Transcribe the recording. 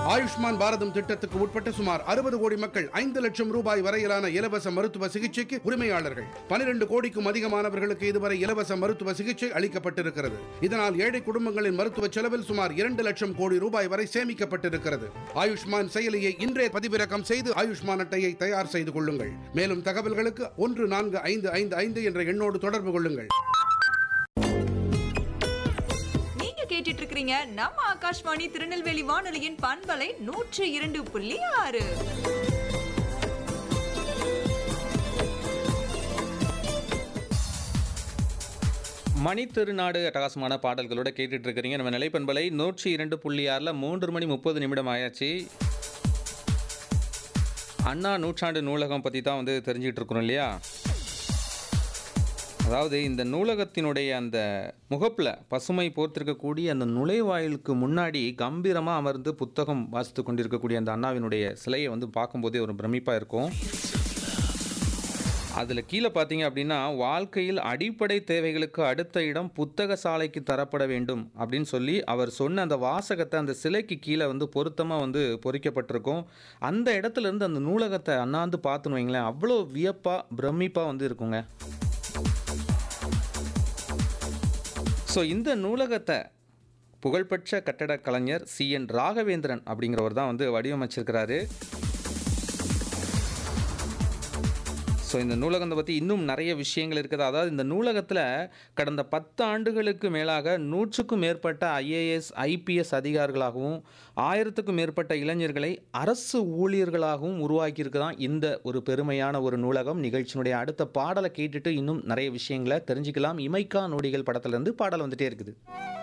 ஆயுஷ்மான் பாரதம் திட்டத்துக்கு உட்பட்ட சுமார் அறுபது கோடி மக்கள் ஐந்து லட்சம் ரூபாய் வரையிலான இலவச மருத்துவ சிகிச்சைக்கு உரிமையாளர்கள் பனிரெண்டு கோடிக்கும் அதிகமானவர்களுக்கு இதுவரை இலவச மருத்துவ சிகிச்சை அளிக்கப்பட்டிருக்கிறது இதனால் ஏழை குடும்பங்களின் மருத்துவ செலவில் சுமார் இரண்டு லட்சம் கோடி ரூபாய் வரை சேமிக்கப்பட்டிருக்கிறது ஆயுஷ்மான் செயலியை இன்றே பதிவிறக்கம் செய்து ஆயுஷ்மான் அட்டையை தயார் செய்து கொள்ளுங்கள் மேலும் தகவல்களுக்கு ஒன்று நான்கு ஐந்து ஐந்து ஐந்து என்ற எண்ணோடு தொடர்பு கொள்ளுங்கள் நீங்க கேட்டுட்டு இருக்கிறீங்க நம்ம ஆகாஷ்வாணி திருநெல்வேலி வானொலியின் பண்பலை நூற்றி இரண்டு புள்ளி ஆறு மணி திருநாடு அட்டகாசமான பாடல்களோட கேட்டுட்டு இருக்கிறீங்க நம்ம நிலைப்பண்பலை நூற்றி இரண்டு புள்ளி ஆறில் மூன்று மணி முப்பது நிமிடம் ஆயாச்சு அண்ணா நூற்றாண்டு நூலகம் பற்றி தான் வந்து தெரிஞ்சுக்கிட்டு இருக்கிறோம் இல்லையா அதாவது இந்த நூலகத்தினுடைய அந்த முகப்பில் பசுமை போர்த்திருக்கக்கூடிய அந்த நுழைவாயிலுக்கு முன்னாடி கம்பீரமாக அமர்ந்து புத்தகம் வாசித்து கொண்டிருக்கக்கூடிய அந்த அண்ணாவினுடைய சிலையை வந்து பார்க்கும்போதே ஒரு பிரமிப்பாக இருக்கும் அதில் கீழே பார்த்தீங்க அப்படின்னா வாழ்க்கையில் அடிப்படை தேவைகளுக்கு அடுத்த இடம் புத்தக சாலைக்கு தரப்பட வேண்டும் அப்படின்னு சொல்லி அவர் சொன்ன அந்த வாசகத்தை அந்த சிலைக்கு கீழே வந்து பொருத்தமாக வந்து பொறிக்கப்பட்டிருக்கும் அந்த இடத்துல இருந்து அந்த நூலகத்தை அண்ணாந்து பார்த்துன்னு வைங்களேன் அவ்வளோ வியப்பாக பிரமிப்பாக வந்து இருக்குங்க ஸோ இந்த நூலகத்தை புகழ்பெற்ற கட்டடக் கலைஞர் சி என் ராகவேந்திரன் அப்படிங்கிறவர் தான் வந்து வடிவமைச்சிருக்கிறாரு ஸோ இந்த நூலகத்தை பற்றி இன்னும் நிறைய விஷயங்கள் இருக்குது அதாவது இந்த நூலகத்தில் கடந்த பத்து ஆண்டுகளுக்கு மேலாக நூற்றுக்கும் மேற்பட்ட ஐஏஎஸ் ஐபிஎஸ் அதிகாரிகளாகவும் ஆயிரத்துக்கும் மேற்பட்ட இளைஞர்களை அரசு ஊழியர்களாகவும் உருவாக்கியிருக்குதான் இந்த ஒரு பெருமையான ஒரு நூலகம் நிகழ்ச்சியினுடைய அடுத்த பாடலை கேட்டுட்டு இன்னும் நிறைய விஷயங்களை தெரிஞ்சுக்கலாம் இமைக்கா நொடிகள் படத்துலேருந்து பாடல் வந்துட்டே இருக்குது